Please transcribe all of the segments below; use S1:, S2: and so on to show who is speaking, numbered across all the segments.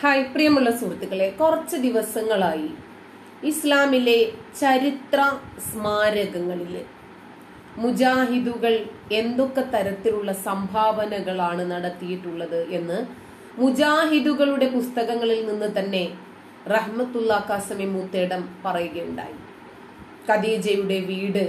S1: Hi പ്രിയമുള്ള സുഹൃത്തുക്കളെ കുറച്ച് ദിവസങ്ങളായി ഇസ്ലാമിലെ ചരിത്ര സ്മാരകങ്ങളിൽ മുജാഹിദുകൾ എന്തൊക്കെ തരത്തിലുള്ള സംഭാവനകളാണ് നടത്തിയിട്ടുള്ളത് എന്ന് മുജാഹിദുകളുടെ പുസ്തകങ്ങളിൽ നിന്ന് തന്നെ റഹ്മത്തുള്ള കാസമി മൂത്തേടം പറയുകയുണ്ടായി ഖദീജയുടെ വീട്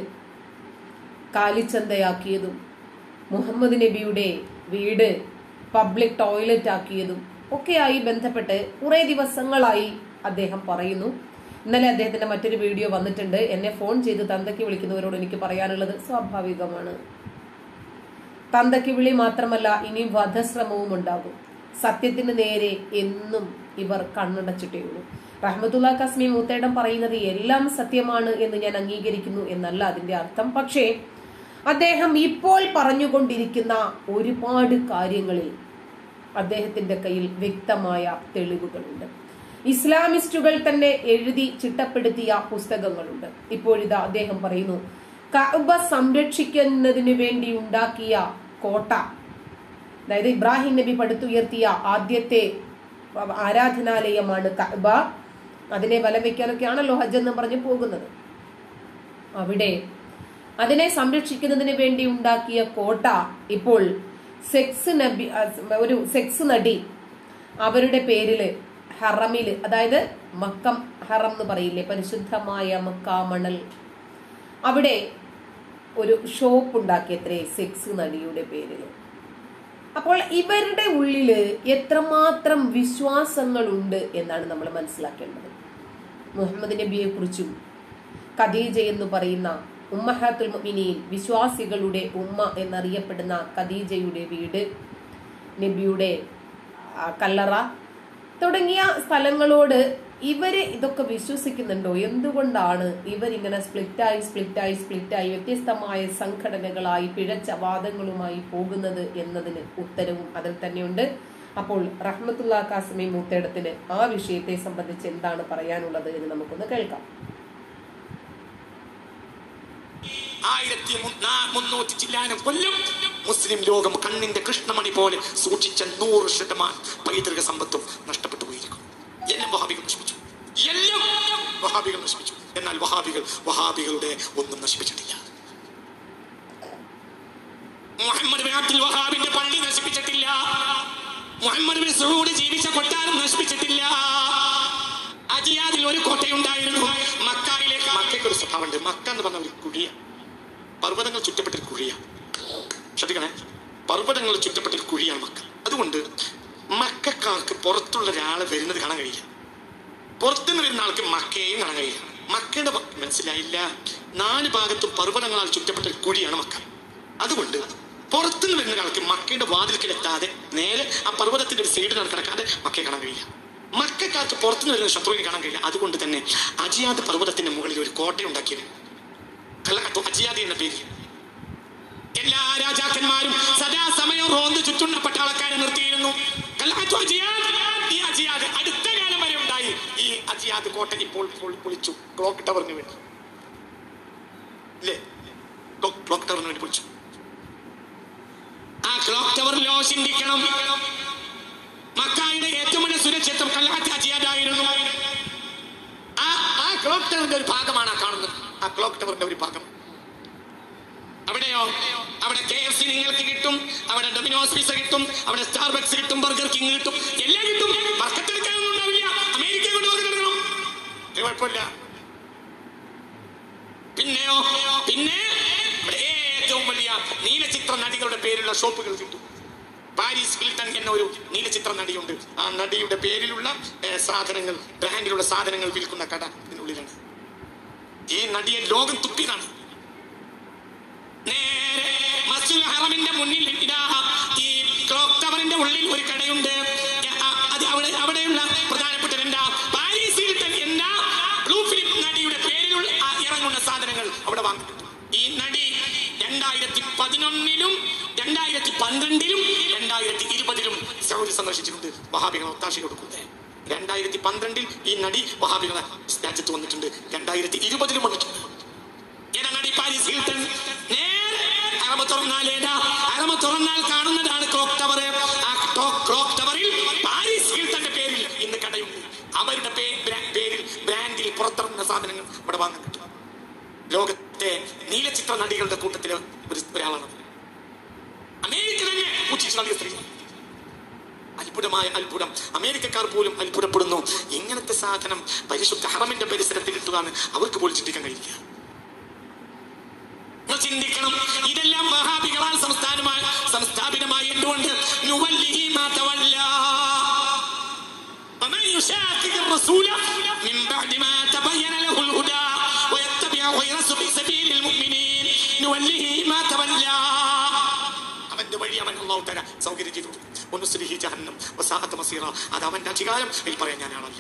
S1: കാലിച്ചന്തയാക്കിയതും മുഹമ്മദ് നബിയുടെ വീട് പബ്ലിക് ടോയ്ലറ്റ് ആക്കിയതും ഒക്കെയായി ബന്ധപ്പെട്ട് കുറെ ദിവസങ്ങളായി അദ്ദേഹം പറയുന്നു ഇന്നലെ അദ്ദേഹത്തിന്റെ മറ്റൊരു വീഡിയോ വന്നിട്ടുണ്ട് എന്നെ ഫോൺ ചെയ്ത് തന്തയ്ക്ക് വിളിക്കുന്നവരോട് എനിക്ക് പറയാനുള്ളത് സ്വാഭാവികമാണ് തന്തയ്ക്ക് വിളി മാത്രമല്ല ഇനി വധശ്രമവും ഉണ്ടാകും സത്യത്തിന് നേരെ എന്നും ഇവർ കണ്ണടച്ചിട്ടേയുള്ളൂ റഹ്മത്തുള്ള കസ്മി മൂത്തേടം പറയുന്നത് എല്ലാം സത്യമാണ് എന്ന് ഞാൻ അംഗീകരിക്കുന്നു എന്നല്ല അതിന്റെ അർത്ഥം പക്ഷേ അദ്ദേഹം ഇപ്പോൾ പറഞ്ഞുകൊണ്ടിരിക്കുന്ന ഒരുപാട് കാര്യങ്ങളിൽ അദ്ദേഹത്തിന്റെ കയ്യിൽ വ്യക്തമായ തെളിവുകളുണ്ട് ഇസ്ലാമിസ്റ്റുകൾ തന്നെ എഴുതി ചിട്ടപ്പെടുത്തിയ പുസ്തകങ്ങളുണ്ട് ഇപ്പോഴിതാ അദ്ദേഹം പറയുന്നു കഅബ സംരക്ഷിക്കുന്നതിന് വേണ്ടി ഉണ്ടാക്കിയ കോട്ട അതായത് ഇബ്രാഹിം നബി പടുത്തുയർത്തിയ ആദ്യത്തെ ആരാധനാലയമാണ് കഅബ അതിനെ വലം വെക്കാനൊക്കെയാണല്ലോ ഹജ്ജ് എന്ന് പറഞ്ഞ് പോകുന്നത് അവിടെ അതിനെ സംരക്ഷിക്കുന്നതിന് വേണ്ടി ഉണ്ടാക്കിയ കോട്ട ഇപ്പോൾ സെക്സ് നബി ഒരു സെക്സ് നടി അവരുടെ പേരില് ഹറമില് അതായത് മക്കം ഹറം എന്ന് പറയില്ലേ പരിശുദ്ധമായ മക്കാമണൽ അവിടെ ഒരു ഷോപ്പ് ഉണ്ടാക്കിയത്രേ സെക്സ് നടിയുടെ പേരില് അപ്പോൾ ഇവരുടെ ഉള്ളില് എത്രമാത്രം വിശ്വാസങ്ങളുണ്ട് എന്നാണ് നമ്മൾ മനസ്സിലാക്കേണ്ടത് മുഹമ്മദ് നബിയെ കുറിച്ചും ഖദീജ എന്ന് പറയുന്ന ഉമ്മഹാത്തുൽ മുഅ്മിനീൻ വിശ്വാസികളുടെ ഉമ്മ എന്നറിയപ്പെടുന്ന ഖദീജയുടെ വീട് നബിയുടെ കല്ലറ തുടങ്ങിയ സ്ഥലങ്ങളോട് ഇവര് ഇതൊക്കെ വിശ്വസിക്കുന്നുണ്ടോ എന്തുകൊണ്ടാണ് ഇവരിങ്ങനെ സ്പ്ലിറ്റായി സ്പ്ലിറ്റായി സ്പ്ലിറ്റായി വ്യത്യസ്തമായ സംഘടനകളായി പിഴച്ച വാദങ്ങളുമായി പോകുന്നത് എന്നതിന് ഉത്തരവും അതിൽ തന്നെയുണ്ട് അപ്പോൾ റഹ്മത്തുള്ള കാസമി മൂത്തേടത്തിന് ആ വിഷയത്തെ സംബന്ധിച്ച് എന്താണ് പറയാനുള്ളത് എന്ന് നമുക്കൊന്ന് കേൾക്കാം
S2: ആയിരത്തി മുന്നൂറ്റി ചില്ലാനം കൊല്ലം മുസ്ലിം ലോകം കണ്ണിന്റെ കൃഷ്ണമണി പോലെ സൂക്ഷിച്ച നൂറ് ശതമാനം പൈതൃക സമ്പത്തും നഷ്ടപ്പെട്ടു പോയിരിക്കും എല്ലാം വഹാബികൾ നശിപ്പിച്ചു എല്ലാം വഹാബികൾ നശിപ്പിച്ചു എന്നാൽ വഹാബികൾ വഹാബികളുടെ ഒന്നും നശിപ്പിച്ചിട്ടില്ല മുഹമ്മദ് ബിൻ അബ്ദുൽ വഹാബിന്റെ പള്ളി നശിപ്പിച്ചിട്ടില്ല മുഹമ്മദ് ബിൻ സൂഡ് ജീവിച്ച കൊട്ടാരം നശിപ്പിച്ചിട്ടില്ല അജിയാദിൽ ഒരു കോട്ടയുണ്ടായിരുന്നു മക്കായിലേക്ക് മക്കയ്ക്ക് ഒരു സ്വഭാവമുണ്ട് മക്ക എന്ന് പറഞ്ഞ ഒരു കുഴിയ പർവ്വതങ്ങൾ ചുറ്റപ്പെട്ടൊരു കുഴിയ ശ്രദ്ധിക്കണേ പർവ്വതങ്ങൾ ചുറ്റപ്പെട്ടൊരു കുഴിയാണ് മക്ക അതുകൊണ്ട് മക്കാർക്ക് പുറത്തുള്ള ഒരാളെ വരുന്നത് കാണാൻ കഴിയില്ല പുറത്തുനിന്ന് വരുന്ന ആൾക്ക് മക്കയെയും കാണാൻ കഴിയില്ല മക്കയുടെ മനസ്സിലായില്ല നാല് ഭാഗത്തും പർവ്വതങ്ങളാൽ ചുറ്റപ്പെട്ട ഒരു കുഴിയാണ് മക്ക അതുകൊണ്ട് പുറത്തുനിന്ന് വരുന്ന ആൾക്ക് മക്കയുടെ വാതിൽക്കിലെത്താതെ നേരെ ആ പർവ്വതത്തിന്റെ ഒരു സൈഡിലാണ് കിടക്കാതെ മക്കയെ കാണാൻ കഴിയില്ല മക്കാർക്ക് പുറത്തുനിന്ന് വരുന്ന ശത്രുവിനെ കാണാൻ കഴിയില്ല അതുകൊണ്ട് തന്നെ അജിയാദ് പർവ്വതത്തിന്റെ മുകളിൽ ഒരു കോട്ട ഉണ്ടാക്കിയത് അജിയാദ് എന്ന പേര് എല്ലാ രാജാക്കന്മാരും സദാസമയം റോന്ത് ചുറ്റുന്ന പട്ടാളക്കാരെ നിർത്തിയിരുന്നു ഈ അജിയാദ് അടുത്ത കാലം വരെ ഉണ്ടായി ഈ അജിയാദ് കോട്ട ഇപ്പോൾ പൊളിച്ചു ക്ലോക്ക് ടവറിന് വേണ്ടി അല്ലേ ക്ലോക്ക് ടവറിന് വേണ്ടി പൊളിച്ചു ആ ക്ലോക്ക് ടവറിലോ ചിന്തിക്കണം മക്കായുടെ ഏറ്റവും വലിയ സുരക്ഷിതത്വം കല്ലാത്ത അജിയാദായിരുന്നു ആ ആ ക്ലോക്ക് ടവറിന്റെ ഒരു ഭാഗമാണ് ആ കാണുന്നത് ആ ക്ലോക്ക് ടവറിന്റെ ഒരു ഭാഗം അവിടെയോ അവിടെ കെ എഫ് സി നിങ്ങൾക്ക് കിട്ടും അവിടെ ഡൊമിനോസ് പിസ കിട്ടും അവിടെ സ്റ്റാർബക്സ് കിട്ടും ബർഗർ കിങ് കിട്ടും എല്ലാം കിട്ടും വർക്കത്തെടുക്കാനൊന്നും ഉണ്ടാവില്ല അമേരിക്ക കൊണ്ട് ബർഗർ എടുക്കണം കുഴപ്പമില്ല പിന്നെയോ പിന്നെ ഇവിടെ ഏറ്റവും വലിയ നീലചിത്ര നടികളുടെ പേരുള്ള ഷോപ്പുകൾ കിട്ടും പാരീസ് ഹിൽട്ടൺ എന്ന ഒരു നീലചിത്ര നടിയുണ്ട് ആ നടിയുടെ പേരിലുള്ള സാധനങ്ങൾ ബ്രാൻഡിലുള്ള സാധനങ്ങൾ വിൽക്കുന്ന കട ഇതിനുള്ളിലാണ് ഈ നടിയെ ലോകം തുപ്പിയതാണ് നേരെ മസ്ജിദ് ഹറമിന്റെ മുന്നിൽ ഇതാ ഈ ക്ലോക്ക് ടവറിന്റെ ഉള്ളിൽ ഒരു കടയുണ്ട് അത് അവിടെ അവിടെയുള്ള പ്രധാനപ്പെട്ട എന്താ പാരീസ് ഹിൽട്ടൺ എന്ന ബ്ലൂ ഫിലിം നടിയുടെ പേരിലുള്ള ഇറങ്ങുന്ന സാധനങ്ങൾ അവിടെ വാങ്ങി ഈ നടി രണ്ടായിരത്തി പതിനൊന്നിലും രണ്ടായിരത്തി പന്ത്രണ്ടിലും രണ്ടായിരത്തി ഇരുപതിലും സൗദി സന്ദർശിച്ചിട്ടുണ്ട് വഹാബികൾ ഒത്താശ കൊടുക്കുന്നത് രണ്ടായിരത്തി പന്ത്രണ്ടിൽ ഈ നടി വഹാബികൾ രാജ്യത്ത് വന്നിട്ടുണ്ട് രണ്ടായിരത്തി ഇരുപതിലും വന്നിട്ടുണ്ട് ഏതാ നടി പാരീസ് ഹിൽട്ടൺ നേരെ അറമ തുറന്നാലേതാ അറമ തുറന്നാൽ കാണുന്നതാണ് ക്ലോക്ക് ടവർ ആ ക്ലോക്ക് ടവറിൽ പാരീസ് ഹിൽട്ടന്റെ പേരിൽ സാധനങ്ങൾ ഇവിടെ വാങ്ങാൻ കിട്ടും ലോകത്തെ നീലചിത്ര നടികളുടെ കൂട്ടത്തിലെ ഒരു ഒരാളാണ് അമേരിക്ക തന്നെ പുച്ഛിച്ച് തള്ളിയ സ്ത്രീ അത്ഭുതമായ അത്ഭുതം അമേരിക്കക്കാർ പോലും അത്ഭുതപ്പെടുന്നു ഇങ്ങനത്തെ സാധനം പരിശുദ്ധ ഹറമിന്റെ പരിസരത്ത് കിട്ടുക എന്ന് അവർക്ക് പോലും ചിന്തിക്കാൻ കഴിയില്ല നിങ്ങൾ ചിന്തിക്കണം ഇതെല്ലാം വഹാബികളാൽ സംസ്ഥാനമായി സംസ്ഥാപിതമായി എന്തുകൊണ്ട് നുവല്ലിഹി മാ തവല്ലാ. ومن يشاقق الرسول من بعد ما تبين له الهدى ويتبع غير سبيل المؤمنين نوله ما تولى അവന്റെ വഴി അവൻ അള്ളാഹു തല സൗകര്യം ചെയ്തു ഒന്നുസ്ലിഹി ജഹന്നം വസാഅത്ത് മസീറ അത് അവന്റെ അധികാരം ഇതിൽ പറയാൻ ഞാനാണല്ല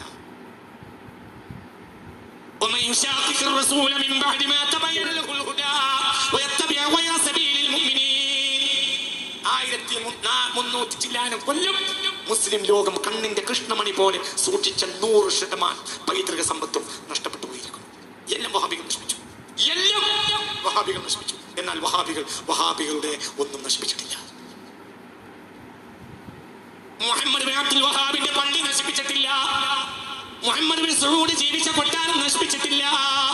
S2: ومن يشاقق الرسول من بعد ما تبين له الهدى ويتبع غير سبيل المؤمنين ആയിരത്തി മുന്നാ- മുന്നൂറ്റി ചില്ലാനം കൊല്ലം മുസ്ലിം ലോകം കണ്ണിന്റെ കൃഷ്ണമണി പോലെ സൂക്ഷിച്ച നൂറ് ശതമാനം പൈതൃക സമ്പത്തും നഷ്ടപ്പെട്ടു പോയിരിക്കുന്നു എല്ലാം വഹാബികൾ നശിപ്പിച്ചു എല്ലാം വഹാബികൾ നശിപ്പിച്ചു എന്നാൽ വഹാബികൾ വഹാബികളുടെ ഒന്നും നശിപ്പിച്ചിട്ടില്ല മുഹമ്മദ് ബിൻ അബ്ദുൽ വഹാബിന്റെ പള്ളി നശിപ്പിച്ചിട്ടില്ല മുഹമ്മദ് ബിൻ സൂദ് ജീവിച്ച കൊട്ടാരം നശിപ്പിച്ചിട്ടില്ല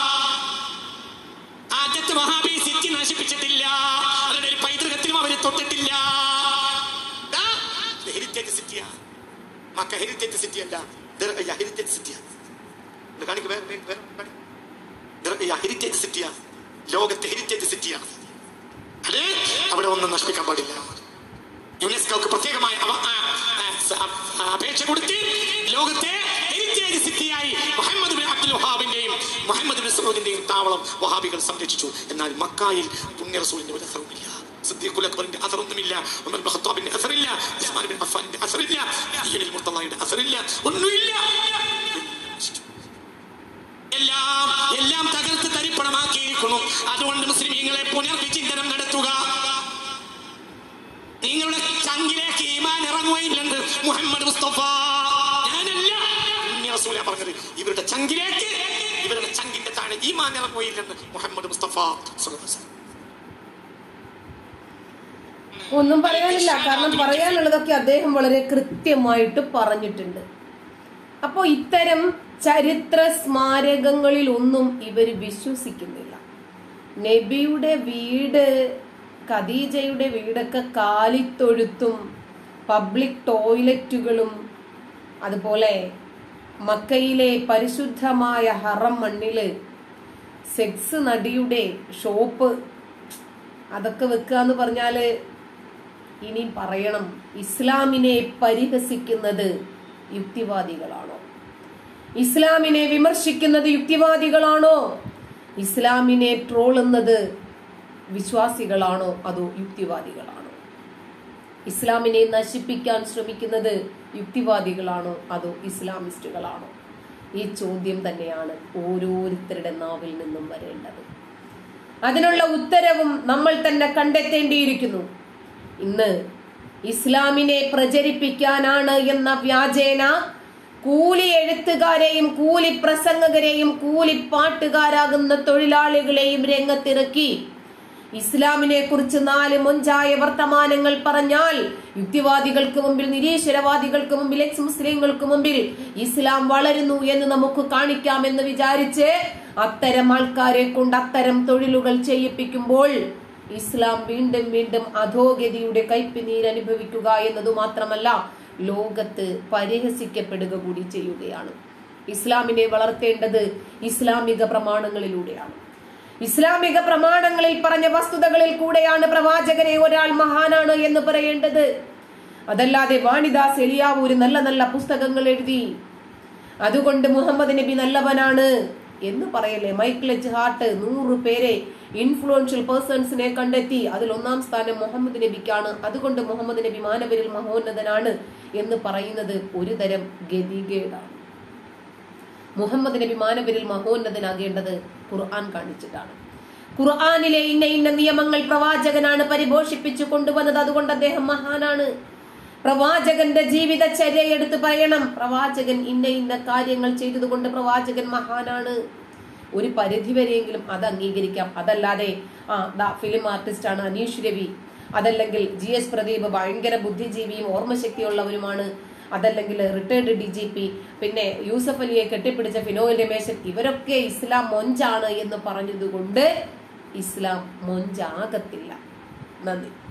S2: ആദ്യത്തെ വഹാബി സിറ്റി നശിപ്പിച്ചിട്ടില്ല അവരുടെ ഒരു പൈതൃകത്തിലും അവര് തൊട്ടിട്ടില്ല ദാ, ഇത് ഹെറിറ്റേജ് സിറ്റിയാ മക്ക ഹെറിറ്റേജ് സിറ്റി അല്ല ദിർഅയ്യ ഹെറിറ്റേജ് സിറ്റിയാ ഇത് കാണിക്ക് വേറെ വേറെ വേറെ കാണിക്ക്. ദിർഅയ്യ ഹെറിറ്റേജ് സിറ്റിയാ ലോകത്തെ ഹെറിറ്റേജ് സിറ്റിയാ അത് അവിടെ ഒന്നും നശിപ്പിക്കാൻ പാടില്ല യുനെസ്കോക്ക് പ്രത്യേകമായ അവ- ആ, ആ, സ- ആ, അപേക്ഷ കൊടുത്ത് ലോകത്തെ ഹെറിറ്റേജ് സിറ്റിയായി മുഹമ്മദ് ബിൻ അബ്ദുൽ വഹാബിന്റെയും മുഹമ്മദ് ബിൻ സൗദിന്റെയും താവളം വഹാബികൾ സംരക്ഷിച്ചു എന്നാൽ മക്കായിൽ പുണ്യ റസൂലിന്റെ ഒരു അസറുമില്ല സിദ്ദീഖുൽ അക്ബറിന്റെ അസറൊന്നുമില്ല ഉമർ ബിൻ ഖത്താബിന്റെ അസറില്ല ഉസ്മാൻ ബിൻ അഫ്ഫാനിന്റെ അസറില്ല അലിയുൽ മുർത്തള്ളയുടെ അസറില്ല ഒന്നുമില്ല എല്ലാം എല്ലാം തകർത്ത് തരിപ്പണമാക്കിയിരിക്കുന്നു അതുകൊണ്ട് മുസ്ലിമീങ്ങളെ പുനർവിചിന്തനം നടത്തുക നിങ്ങളുടെ ചങ്കിലേക്ക് ഈമാൻ ഇറങ്ങുകയില്ലെന്ന് മുഹമ്മദ് മുസ്തഫ ഞാനല്ല പുണ്യ റസൂലാ പറഞ്ഞത് ഇവരുടെ ചങ്കിലേക്ക് ഇവരുടെ ചങ്കിന്റെ താഴെ ഈമാൻ ഇറങ്ങുകയില്ലെന്ന് മുഹമ്മദ് മുസ്തഫ സ്വല്ലല്ലാഹു അലൈഹി വസല്ലം.
S1: ഒന്നും പറയാനില്ല കാരണം പറയാനുള്ളതൊക്കെ അദ്ദേഹം വളരെ കൃത്യമായിട്ട് പറഞ്ഞിട്ടുണ്ട് അപ്പോൾ ഇത്തരം ചരിത്ര സ്മാരകങ്ങളിൽ ഒന്നും ഇവർ വിശ്വസിക്കുന്നില്ല നബിയുടെ വീട് ഖദീജയുടെ വീടൊക്കെ കാലിത്തൊഴുത്തും പബ്ലിക് ടോയ്ലറ്റുകളും അതുപോലെ മക്കയിലെ പരിശുദ്ധമായ ഹറം മണ്ണില് സെക്സ് നടിയുടെ ഷോപ്പ് അതൊക്കെ വെക്കുക എന്ന് പറഞ്ഞാല് ഇനി പറയണം ഇസ്ലാമിനെ പരിഹസിക്കുന്നത് യുക്തിവാദികളാണോ ഇസ്ലാമിനെ വിമർശിക്കുന്നത് യുക്തിവാദികളാണോ ഇസ്ലാമിനെ ട്രോളുന്നത് വിശ്വാസികളാണോ അതോ യുക്തിവാദികളാണോ ഇസ്ലാമിനെ നശിപ്പിക്കാൻ ശ്രമിക്കുന്നത് യുക്തിവാദികളാണോ അതോ ഇസ്ലാമിസ്റ്റുകളാണോ ഈ ചോദ്യം തന്നെയാണ് ഓരോരുത്തരുടെ നാവിൽ നിന്നും വരേണ്ടത് അതിനുള്ള ഉത്തരവും നമ്മൾ തന്നെ കണ്ടെത്തേണ്ടിയിരിക്കുന്നു ഇന്ന് ഇസ്ലാമിനെ പ്രചരിപ്പിക്കാനാണ് എന്ന വ്യാജേന കൂലി എഴുത്തുകാരെയും കൂലി പ്രസംഗകരെയും കൂലി പാട്ടുകാരാകുന്ന തൊഴിലാളികളെയും രംഗത്തിറക്കി ഇസ്ലാമിനെ കുറിച്ച് നാല് മൊഞ്ചായ വർത്തമാനങ്ങൾ പറഞ്ഞാൽ യുക്തിവാദികൾക്ക് മുമ്പിൽ നിരീശ്വരവാദികൾക്ക് മുമ്പിൽ എക്സ് മുസ്ലിങ്ങൾക്ക് മുമ്പിൽ ഇസ്ലാം വളരുന്നു എന്ന് നമുക്ക് കാണിക്കാമെന്ന് വിചാരിച്ച് അത്തരം ആൾക്കാരെ കൊണ്ട് അത്തരം തൊഴിലുകൾ ചെയ്യിപ്പിക്കുമ്പോൾ ഇസ്ലാം വീണ്ടും വീണ്ടും അധോഗതിയുടെ കയ്പ് അനുഭവിക്കുക എന്നതു മാത്രമല്ല ലോകത്ത് പരിഹസിക്കപ്പെടുക കൂടി ചെയ്യുകയാണ് ഇസ്ലാമിനെ വളർത്തേണ്ടത് ഇസ്ലാമിക പ്രമാണങ്ങളിലൂടെയാണ് ഇസ്ലാമിക പ്രമാണങ്ങളിൽ പറഞ്ഞ വസ്തുതകളിൽ കൂടെയാണ് പ്രവാചകനെ ഒരാൾ മഹാനാണ് എന്ന് പറയേണ്ടത് അതല്ലാതെ വാണിദാസ് എലിയാവൂര് നല്ല നല്ല പുസ്തകങ്ങൾ എഴുതി അതുകൊണ്ട് മുഹമ്മദ് നബി നല്ലവനാണ് എന്ന് പറയല്ലേ മൈക്കിൾ എച്ച് ഹാർട്ട് നൂറ് പേരെ ഇൻഫ്ലുവൻഷ്യൽ പേഴ്സൺസിനെ കണ്ടെത്തി അതിൽ ഒന്നാം സ്ഥാനം മുഹമ്മദ് നബിക്കാണ് അതുകൊണ്ട് മുഹമ്മദ് നബി മാനവരിൽ മഹോന്നതനാണ് എന്ന് പറയുന്നത് ഒരു തരം ഗതികേടാണ് മുഹമ്മദ് നബി മാനവരിൽ മഹോന്നതനാകേണ്ടത് ഖുർആൻ കാണിച്ചിട്ടാണ് ഖുർആനിലെ ഇന്ന ഇന്ന നിയമങ്ങൾ പ്രവാചകനാണ് പരിപോഷിപ്പിച്ചു കൊണ്ടുവന്നത് അതുകൊണ്ട് അദ്ദേഹം മഹാനാണ് പ്രവാചകന്റെ ജീവിതചര്യ എടുത്ത് പറയണം പ്രവാചകൻ ഇന്ന ഇന്ന കാര്യങ്ങൾ ചെയ്തതുകൊണ്ട് പ്രവാചകൻ മഹാനാണ് ഒരു പരിധി വരെയെങ്കിലും അത് അംഗീകരിക്കാം അതല്ലാതെ ആ ദാ ഫിലിം ആർട്ടിസ്റ്റ് ആണ് അനീഷ് രവി അതല്ലെങ്കിൽ ജി എസ് പ്രദീപ് ഭയങ്കര ബുദ്ധിജീവിയും ഓർമ്മശക്തിയുള്ളവരുമാണ് അതല്ലെങ്കിൽ റിട്ടയർഡ് ഡി ജി പി പിന്നെ യൂസഫ് അലിയെ കെട്ടിപ്പിടിച്ച ഫിനോയ് രമേശൻ ഇവരൊക്കെ ഇസ്ലാം മൊഞ്ചാണ് എന്ന് പറഞ്ഞതുകൊണ്ട് ഇസ്ലാം മൊഞ്ചാകത്തില്ല നന്ദി